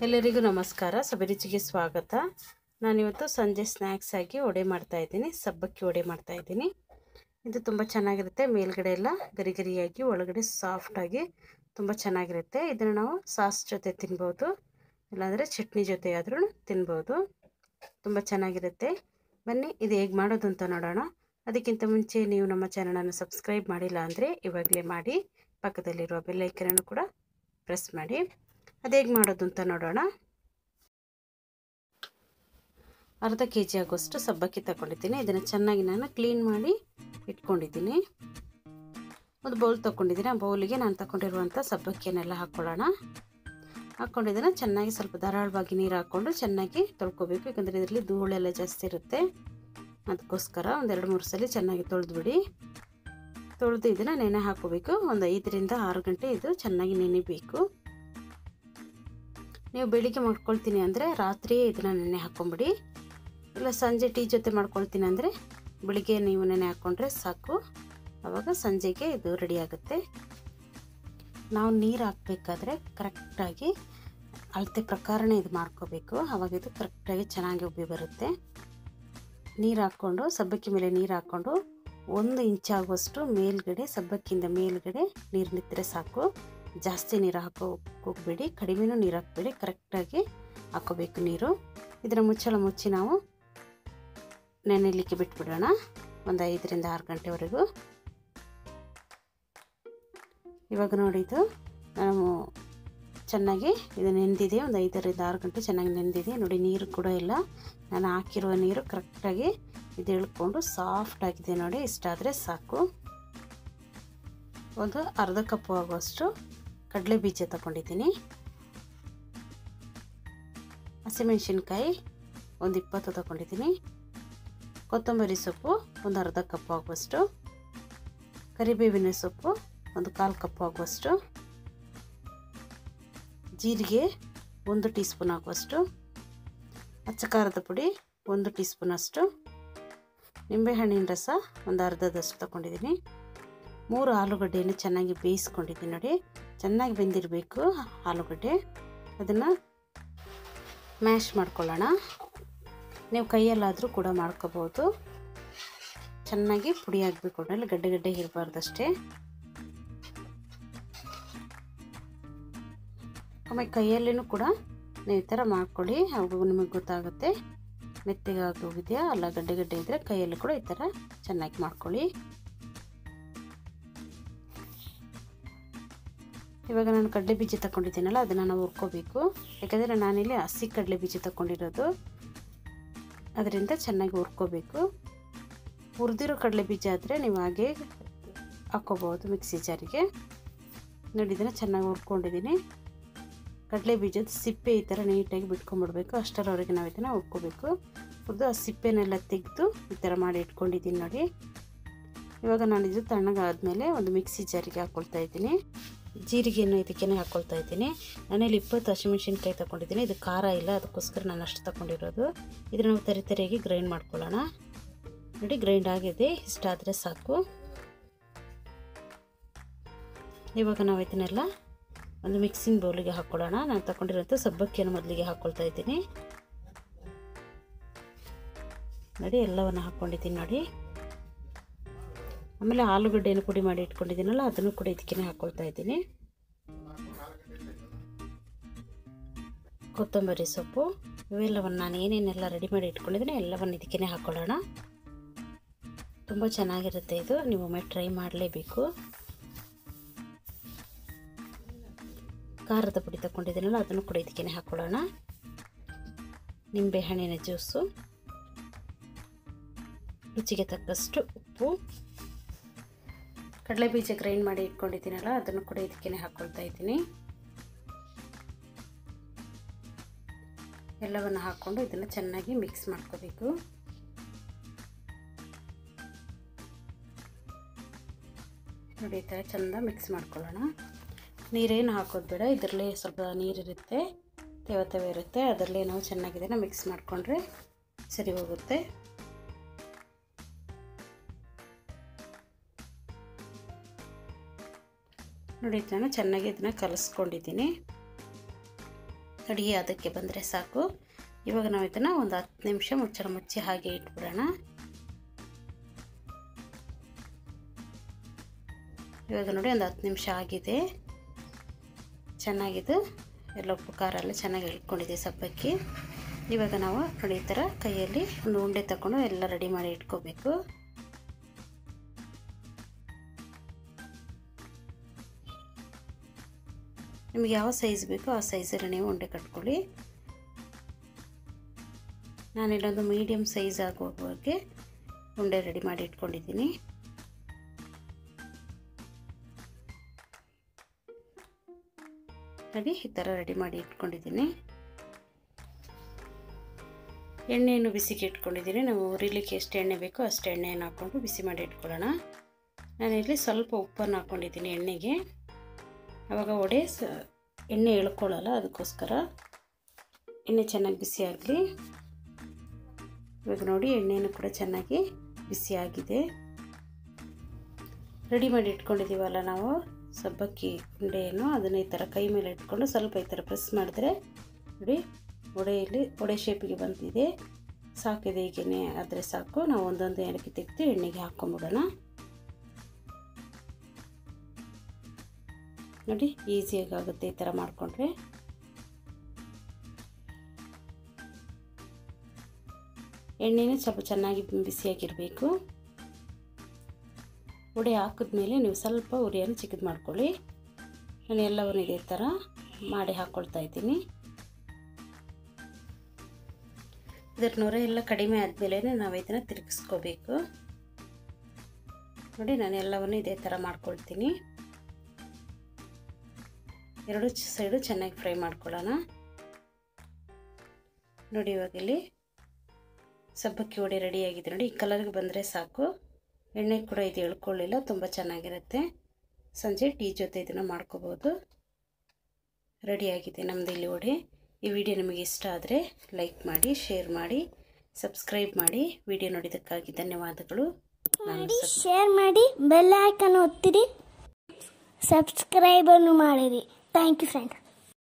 ಎಲ್ಲರಿಗೂ ನಮಸ್ಕಾರ ಸಬರಿಚಿಗೆ ಸ್ವಾಗತ ನಾನಿವತ್ತು ಸಂಜೆ ಸ್ನ್ಯಾಕ್ಸ್ ಆಗಿ ವಡೆ ಮಾಡ್ತಾ ಇದ್ದೀನಿ ಸಬ್ಬಕ್ಕಿ ವಡೆ ಮಾಡ್ತಾ ಇದ್ದೀನಿ ಇದು ತುಂಬ ಚೆನ್ನಾಗಿರುತ್ತೆ ಮೇಲ್ಗಡೆ ಎಲ್ಲ ಗರಿ ಗರಿಯಾಗಿ ಒಳಗಡೆ ಸಾಫ್ಟಾಗಿ ತುಂಬ ಚೆನ್ನಾಗಿರುತ್ತೆ ಇದನ್ನು ನಾವು ಸಾಸ್ ಜೊತೆ ತಿನ್ಬೋದು ಇಲ್ಲಾಂದರೆ ಚಟ್ನಿ ಜೊತೆ ಆದ್ರೂ ತಿನ್ಬೋದು ತುಂಬ ಚೆನ್ನಾಗಿರುತ್ತೆ ಬನ್ನಿ ಇದು ಹೇಗೆ ಮಾಡೋದು ಅಂತ ನೋಡೋಣ ಅದಕ್ಕಿಂತ ಮುಂಚೆ ನೀವು ನಮ್ಮ ಚಾನಲನ್ನು ಸಬ್ಸ್ಕ್ರೈಬ್ ಮಾಡಿಲ್ಲ ಅಂದರೆ ಇವಾಗಲೇ ಮಾಡಿ ಪಕ್ಕದಲ್ಲಿರುವ ಬೆಲ್ಲೈಕನನ್ನು ಕೂಡ ಪ್ರೆಸ್ ಮಾಡಿ ಅದು ಹೇಗೆ ಮಾಡೋದು ಅಂತ ನೋಡೋಣ ಅರ್ಧ ಕೆ ಜಿ ಆಗೋಷ್ಟು ಸಬ್ಬಕ್ಕಿ ತಗೊಂಡಿದ್ದೀನಿ ಇದನ್ನು ಚೆನ್ನಾಗಿ ನಾನು ಕ್ಲೀನ್ ಮಾಡಿ ಇಟ್ಕೊಂಡಿದ್ದೀನಿ ಒಂದು ಬೌಲ್ ತೊಗೊಂಡಿದ್ದೀನಿ ಆ ಬೌಲಿಗೆ ನಾನು ತಗೊಂಡಿರುವಂಥ ಸಬ್ಬಕ್ಕಿಯನ್ನೆಲ್ಲ ಹಾಕ್ಕೊಳ್ಳೋಣ ಹಾಕ್ಕೊಂಡಿದ್ದನ್ನು ಚೆನ್ನಾಗಿ ಸ್ವಲ್ಪ ಧಾರಾಳವಾಗಿ ನೀರು ಹಾಕ್ಕೊಂಡು ಚೆನ್ನಾಗಿ ತೊಳ್ಕೊಬೇಕು ಯಾಕಂದರೆ ಇದರಲ್ಲಿ ಧೂಳೆಲ್ಲ ಜಾಸ್ತಿ ಇರುತ್ತೆ ಅದಕ್ಕೋಸ್ಕರ ಒಂದೆರಡು ಮೂರು ಸಲ ಚೆನ್ನಾಗಿ ತೊಳೆದ್ಬಿಡಿ ತೊಳೆದು ಇದನ್ನು ನೆನೆ ಹಾಕೋಬೇಕು ಒಂದು ಐದರಿಂದ ಆರು ಗಂಟೆ ಇದು ಚೆನ್ನಾಗಿ ನೆನೆಬೇಕು ನೀವು ಬೆಳಿಗ್ಗೆ ಮಾಡ್ಕೊಳ್ತೀನಿ ಅಂದರೆ ರಾತ್ರಿಯೇ ಇದನ್ನು ನೆನೆ ಹಾಕ್ಕೊಂಬಿಡಿ ಇಲ್ಲ ಸಂಜೆ ಟೀ ಜೊತೆ ಮಾಡ್ಕೊಳ್ತೀನಿ ಅಂದರೆ ಬೆಳಿಗ್ಗೆ ನೀವು ನೆನೆ ಹಾಕ್ಕೊಂಡ್ರೆ ಸಾಕು ಆವಾಗ ಸಂಜೆಗೆ ಇದು ರೆಡಿ ಆಗುತ್ತೆ ನಾವು ನೀರು ಹಾಕಬೇಕಾದ್ರೆ ಕರೆಕ್ಟಾಗಿ ಅಳತೆ ಪ್ರಕಾರನೇ ಇದು ಮಾಡ್ಕೋಬೇಕು ಆವಾಗ ಇದು ಕರೆಕ್ಟಾಗಿ ಚೆನ್ನಾಗಿ ಉಬ್ಬಿ ಬರುತ್ತೆ ನೀರು ಹಾಕ್ಕೊಂಡು ಸಬ್ಬಕ್ಕಿ ಮೇಲೆ ನೀರು ಹಾಕ್ಕೊಂಡು ಒಂದು ಇಂಚಾಗುವಷ್ಟು ಮೇಲ್ಗಡೆ ಸಬ್ಬಕ್ಕಿಂದ ಮೇಲ್ಗಡೆ ನೀರು ನಿಂತರೆ ಸಾಕು ಜಾಸ್ತಿ ನೀರು ಹಾಕೋ ಹೋಗ್ಬೇಡಿ ಕಡಿಮೆನೂ ನೀರು ಹಾಕಬೇಡಿ ಕರೆಕ್ಟಾಗಿ ಹಾಕೋಬೇಕು ನೀರು ಇದರ ಮುಚ್ಚಳ ಮುಚ್ಚಿ ನಾವು ನೆನೆಯಲಿಕ್ಕೆ ಬಿಟ್ಬಿಡೋಣ ಒಂದು ಐದರಿಂದ ಆರು ಗಂಟೆವರೆಗೂ ಇವಾಗ ನೋಡಿ ಇದು ನಾವು ಚೆನ್ನಾಗಿ ಇದು ನೆಂದಿದೆ ಒಂದು ಐದರಿಂದ ಆರು ಗಂಟೆ ಚೆನ್ನಾಗಿ ನೆಂದಿದೆ ನೋಡಿ ನೀರು ಕೂಡ ಇಲ್ಲ ನಾನು ಹಾಕಿರುವ ನೀರು ಕರೆಕ್ಟಾಗಿ ಇದು ಎಳ್ಕೊಂಡು ಸಾಫ್ಟ್ ಆಗಿದೆ ನೋಡಿ ಇಷ್ಟಾದರೆ ಸಾಕು ಒಂದು ಅರ್ಧ ಕಪ್ಪು ಆಗುವಷ್ಟು ಕಡಲೆ ಬೀಜ ತಗೊಂಡಿದ್ದೀನಿ ಹಸಿಮೆಣಸಿನ್ಕಾಯಿ ಒಂದು ಇಪ್ಪತ್ತು ತಗೊಂಡಿದ್ದೀನಿ ಕೊತ್ತಂಬರಿ ಸೊಪ್ಪು ಒಂದು ಅರ್ಧ ಕಪ್ ಆಗುವಷ್ಟು ಕರಿಬೇವಿನ ಸೊಪ್ಪು ಒಂದು ಕಾಲು ಕಪ್ ಆಗುವಷ್ಟು ಜೀರಿಗೆ ಒಂದು ಟೀ ಸ್ಪೂನ್ ಆಗುವಷ್ಟು ಅಚ್ಚ ಖಾರದ ಪುಡಿ ಒಂದು ಟೀ ಸ್ಪೂನಷ್ಟು ನಿಂಬೆಹಣ್ಣಿನ ರಸ ಒಂದು ಅರ್ಧದಷ್ಟು ತಗೊಂಡಿದ್ದೀನಿ ಮೂರು ಆಲೂಗಡ್ಡೆಯನ್ನು ಚೆನ್ನಾಗಿ ಬೇಯಿಸ್ಕೊಂಡಿದ್ದೀನಿ ನೋಡಿ ಚೆನ್ನಾಗಿ ಬೆಂದಿರಬೇಕು ಆಲೂಗಡ್ಡೆ ಅದನ್ನು ಮ್ಯಾಶ್ ಮಾಡ್ಕೊಳ್ಳೋಣ ನೀವು ಕೈಯಲ್ಲಾದರೂ ಕೂಡ ಮಾಡ್ಕೋಬೋದು ಚೆನ್ನಾಗಿ ಪುಡಿ ಆಗಬೇಕು ಅದರಲ್ಲಿ ಗಡ್ಡೆ ಗಡ್ಡೆ ಇರಬಾರ್ದಷ್ಟೇ ಆಮೇಲೆ ಕೈಯಲ್ಲಿನೂ ಕೂಡ ನೀವು ಈ ಥರ ಮಾಡ್ಕೊಳ್ಳಿ ಅವಾಗ ನಿಮಗೆ ಗೊತ್ತಾಗುತ್ತೆ ಮೆತ್ತಗೆ ಆಗೋಗಿದೆಯಾ ಅಲ್ಲ ಗಡ್ಡೆ ಗಡ್ಡೆ ಇದ್ದರೆ ಕೈಯಲ್ಲಿ ಕೂಡ ಈ ಥರ ಚೆನ್ನಾಗಿ ಮಾಡ್ಕೊಳ್ಳಿ ಇವಾಗ ನಾನು ಕಡಲೆ ಬೀಜ ತಗೊಂಡಿದ್ದೀನಲ್ಲ ಅದನ್ನು ನಾವು ಹುರ್ಕೋಬೇಕು ಯಾಕಂದರೆ ನಾನಿಲ್ಲಿ ಹಸಿ ಕಡಲೆ ಬೀಜ ತಗೊಂಡಿರೋದು ಅದರಿಂದ ಚೆನ್ನಾಗಿ ಹುರ್ಕೋಬೇಕು ಹುರಿದಿರೋ ಕಡಲೆ ಬೀಜ ಆದರೆ ನೀವು ಹಾಗೆ ಹಾಕ್ಕೋಬೋದು ಮಿಕ್ಸಿ ಜಾರಿಗೆ ನೋಡಿ ಇದನ್ನು ಚೆನ್ನಾಗಿ ಹುರ್ಕೊಂಡಿದ್ದೀನಿ ಕಡಲೆ ಬೀಜದ ಸಿಪ್ಪೆ ಈ ಥರ ನೀಟಾಗಿ ಬಿಟ್ಕೊಂಡ್ಬಿಡ್ಬೇಕು ಅಷ್ಟರವರೆಗೆ ನಾವು ಇದನ್ನು ಹುರ್ಕೋಬೇಕು ಹುರಿದು ಆ ಸಿಪ್ಪೆನೆಲ್ಲ ತೆಗೆದು ಈ ಥರ ಮಾಡಿ ಇಟ್ಕೊಂಡಿದ್ದೀನಿ ನೋಡಿ ಇವಾಗ ನಾನು ಇದು ತಣ್ಣಗಾದ್ಮೇಲೆ ಒಂದು ಮಿಕ್ಸಿ ಜಾರಿಗೆ ಹಾಕ್ಕೊಳ್ತಾ ಇದ್ದೀನಿ ಜೀರಿಗೆಯನ್ನು ಇದಕ್ಕೆ ಹಾಕ್ಕೊಳ್ತಾ ಇದ್ದೀನಿ ನಾನಲ್ಲಿ ಇಪ್ಪತ್ತು ಹಸಿಮೆಣ್ಸಿನ್ಕಾಯಿ ತೊಗೊಂಡಿದ್ದೀನಿ ಇದು ಖಾರ ಇಲ್ಲ ಅದಕ್ಕೋಸ್ಕರ ನಾನು ಅಷ್ಟು ತಗೊಂಡಿರೋದು ಇದನ್ನು ನಾವು ತರಿ ತರಿಯಾಗಿ ಗ್ರೈಂಡ್ ಮಾಡ್ಕೊಳ್ಳೋಣ ನೋಡಿ ಗ್ರೈಂಡ್ ಆಗಿದೆ ಇಷ್ಟಾದರೆ ಸಾಕು ಇವಾಗ ನಾವು ಇದನ್ನೆಲ್ಲ ಒಂದು ಮಿಕ್ಸಿಂಗ್ ಬೌಲಿಗೆ ಹಾಕ್ಕೊಳ್ಳೋಣ ನಾನು ತಗೊಂಡಿರೋಂಥ ಸಬ್ಬಕ್ಕಿಯನ್ನು ಮೊದಲಿಗೆ ಹಾಕ್ಕೊಳ್ತಾ ಇದ್ದೀನಿ ನೋಡಿ ಎಲ್ಲವನ್ನು ಹಾಕ್ಕೊಂಡಿದ್ದೀನಿ ನೋಡಿ ಆಮೇಲೆ ಆಲೂಗಡ್ಡೆಯನ್ನು ಪುಡಿ ಮಾಡಿ ಇಟ್ಕೊಂಡಿದ್ದೀನಲ್ಲ ಅದನ್ನು ಕೂಡ ಇದಕ್ಕೆ ಹಾಕ್ಕೊಳ್ತಾ ಇದ್ದೀನಿ ಕೊತ್ತಂಬರಿ ಸೊಪ್ಪು ಇವೆಲ್ಲವನ್ನು ನಾನು ಏನೇನೆಲ್ಲ ರೆಡಿ ಮಾಡಿ ಇಟ್ಕೊಂಡಿದ್ದೀನಿ ಎಲ್ಲವನ್ನು ಇದಕ್ಕೆ ಹಾಕ್ಕೊಳ್ಳೋಣ ತುಂಬ ಚೆನ್ನಾಗಿರುತ್ತೆ ಇದು ನೀವು ಒಮ್ಮೆ ಟ್ರೈ ಮಾಡಲೇಬೇಕು ಖಾರದ ಪುಡಿ ತಗೊಂಡಿದ್ದೀನಲ್ಲ ಅದನ್ನು ಕೂಡ ಇದಕ್ಕೆ ಹಾಕ್ಕೊಳ್ಳೋಣ ನಿಂಬೆಹಣ್ಣಿನ ಜ್ಯೂಸು ರುಚಿಗೆ ತಕ್ಕಷ್ಟು ಉಪ್ಪು ಕಡಲೆ ಬೀಜ ಗ್ರೈಂಡ್ ಮಾಡಿ ಇಟ್ಕೊಂಡಿದ್ದೀನಲ್ಲ ಅದನ್ನು ಕೂಡ ಇದಕ್ಕೆ ಹಾಕ್ಕೊಳ್ತಾ ಇದ್ದೀನಿ ಎಲ್ಲವನ್ನು ಹಾಕ್ಕೊಂಡು ಇದನ್ನು ಚೆನ್ನಾಗಿ ಮಿಕ್ಸ್ ಮಾಡ್ಕೋಬೇಕು ನೋಡಿ ಈ ಥರ ಚೆಂದ ಮಿಕ್ಸ್ ಮಾಡ್ಕೊಳ್ಳೋಣ ನೀರೇನು ಹಾಕೋದು ಬೇಡ ಇದರಲ್ಲೇ ಸ್ವಲ್ಪ ನೀರಿರುತ್ತೆ ತೇವ ತೇವ ಇರುತ್ತೆ ಅದರಲ್ಲೇ ನಾವು ಚೆನ್ನಾಗಿದೆನ ಮಿಕ್ಸ್ ಮಾಡಿಕೊಂಡ್ರೆ ಸರಿ ಹೋಗುತ್ತೆ ನೋಡಿ ನಾನು ಚೆನ್ನಾಗಿ ಇದನ್ನು ಕಲಿಸ್ಕೊಂಡಿದ್ದೀನಿ ಕಡಿ ಅದಕ್ಕೆ ಬಂದರೆ ಸಾಕು ಇವಾಗ ನಾವು ಇದನ್ನು ಒಂದು ಹತ್ತು ನಿಮಿಷ ಮುಚ್ಚಳ ಮುಚ್ಚಿ ಹಾಗೆ ಇಟ್ಬಿಡೋಣ ಇವಾಗ ನೋಡಿ ಒಂದು ಹತ್ತು ನಿಮಿಷ ಆಗಿದೆ ಚೆನ್ನಾಗಿದ್ದು ಎಲ್ಲ ಉಪ್ಪು ಖಾರ ಎಲ್ಲ ಚೆನ್ನಾಗಿ ಇಟ್ಕೊಂಡಿದೆ ಸಬ್ಬಕ್ಕಿ ಇವಾಗ ನಾವು ನೋಡಿ ಈ ಥರ ಕೈಯಲ್ಲಿ ಒಂದು ಉಂಡೆ ತಗೊಂಡು ಎಲ್ಲ ರೆಡಿ ಮಾಡಿ ಇಟ್ಕೋಬೇಕು ನಿಮಗೆ ಯಾವ ಸೈಜ್ ಬೇಕೋ ಆ ಸೈಜಲ್ಲಿ ನೀವು ಉಂಡೆ ಕಟ್ಕೊಳ್ಳಿ ನಾನಿಲ್ಲೊಂದು ಮೀಡಿಯಮ್ ಸೈಜ್ ಆಗುವಾಗೆ ಉಂಡೆ ರೆಡಿ ಮಾಡಿ ಇಟ್ಕೊಂಡಿದ್ದೀನಿ ನೋಡಿ ಈ ಥರ ರೆಡಿ ಮಾಡಿ ಇಟ್ಕೊಂಡಿದ್ದೀನಿ ಎಣ್ಣೆಯನ್ನು ಬಿಸಿಗೆ ಇಟ್ಕೊಂಡಿದ್ದೀನಿ ನಾವು ಉರಿಲಿಕ್ಕೆ ಎಷ್ಟು ಎಣ್ಣೆ ಬೇಕೋ ಅಷ್ಟು ಎಣ್ಣೆಯನ್ನು ಹಾಕ್ಕೊಂಡು ಬಿಸಿ ಮಾಡಿ ಇಟ್ಕೊಳ್ಳೋಣ ನಾನಿಲ್ಲಿ ಸ್ವಲ್ಪ ಉಪ್ಪನ್ನು ಹಾಕ್ಕೊಂಡಿದ್ದೀನಿ ಎಣ್ಣೆಗೆ ಆವಾಗ ಒಡೆ ಸ ಎಣ್ಣೆ ಎಳ್ಕೊಳ್ಳಲ್ಲ ಅದಕ್ಕೋಸ್ಕರ ಎಣ್ಣೆ ಚೆನ್ನಾಗಿ ಬಿಸಿ ಆಗಲಿ ಇವಾಗ ನೋಡಿ ಎಣ್ಣೆಯನ್ನು ಕೂಡ ಚೆನ್ನಾಗಿ ಬಿಸಿಯಾಗಿದೆ ರೆಡಿ ಮಾಡಿ ಇಟ್ಕೊಂಡಿದ್ದೀವಲ್ಲ ನಾವು ಸಬ್ಬಕ್ಕಿ ಉಂಡೆಯನ್ನು ಅದನ್ನು ಈ ಥರ ಕೈ ಮೇಲೆ ಇಟ್ಕೊಂಡು ಸ್ವಲ್ಪ ಈ ಥರ ಪ್ರೆಸ್ ಮಾಡಿದ್ರೆ ನೋಡಿ ಒಡೆಯಲ್ಲಿ ಒಡೆ ಶೇಪಿಗೆ ಬಂದಿದೆ ಸಾಕಿದೆ ಹೀಗೇ ಆದರೆ ಸಾಕು ನಾವು ಒಂದೊಂದು ಏಲಕ್ಕಿ ತೆಗೆದು ಎಣ್ಣೆಗೆ ಹಾಕ್ಕೊಂಬಿಡೋಣ ನೋಡಿ ಈಸಿಯಾಗಿ ಆಗುತ್ತೆ ಈ ಥರ ಮಾಡಿಕೊಂಡ್ರೆ ಎಣ್ಣೆನೂ ಸ್ವಲ್ಪ ಚೆನ್ನಾಗಿ ಬಿಸಿಯಾಗಿರಬೇಕು ಉಡೆ ಹಾಕಿದ್ಮೇಲೆ ನೀವು ಸ್ವಲ್ಪ ಉರಿಯನ್ನು ಚಿಕ್ಕದು ಮಾಡ್ಕೊಳ್ಳಿ ನಾನು ಎಲ್ಲವನ್ನು ಇದೇ ಥರ ಮಾಡಿ ಹಾಕ್ಕೊಳ್ತಾ ಇದ್ದೀನಿ ಇದರ ನೊರೆ ಎಲ್ಲ ಕಡಿಮೆ ಆದಮೇಲೆ ನಾವು ಇದನ್ನು ತಿರುಗಿಸ್ಕೋಬೇಕು ನೋಡಿ ನಾನು ಎಲ್ಲವನ್ನು ಇದೇ ಥರ ಮಾಡ್ಕೊಳ್ತೀನಿ ಎರಡು ಸೈಡು ಚೆನ್ನಾಗಿ ಫ್ರೈ ಮಾಡ್ಕೊಳ್ಳೋಣ ನೋಡಿ ಇವಾಗ ಇಲ್ಲಿ ಸಬ್ಬಕ್ಕಿ ವಡೆ ರೆಡಿಯಾಗಿದೆ ನೋಡಿ ಈ ಕಲರ್ಗೆ ಬಂದರೆ ಸಾಕು ಎಣ್ಣೆ ಕೂಡ ಇದು ಎಳ್ಕೊಳ್ಳಿಲ್ಲ ತುಂಬ ಚೆನ್ನಾಗಿರುತ್ತೆ ಸಂಜೆ ಟೀ ಜೊತೆ ಇದನ್ನು ಮಾಡ್ಕೋಬೋದು ರೆಡಿಯಾಗಿದೆ ನಮ್ಮದು ಇಲ್ಲಿ ವಡೆ ಈ ವಿಡಿಯೋ ನಿಮಗೆ ಇಷ್ಟ ಆದರೆ ಲೈಕ್ ಮಾಡಿ ಶೇರ್ ಮಾಡಿ ಸಬ್ಸ್ಕ್ರೈಬ್ ಮಾಡಿ ವಿಡಿಯೋ ನೋಡಿದ್ದಕ್ಕಾಗಿ ಧನ್ಯವಾದಗಳು ಮಾಡಿ ಶೇರ್ ಮಾಡಿ ಬೆಲ್ ಐಕನ್ ಒತ್ತಿರಿ ಸಬ್ಸ್ಕ್ರೈಬನ್ನು ಮಾಡಿರಿ ಥ್ಯಾಂಕ್ ಯು ಫ್ರೆಂಡ್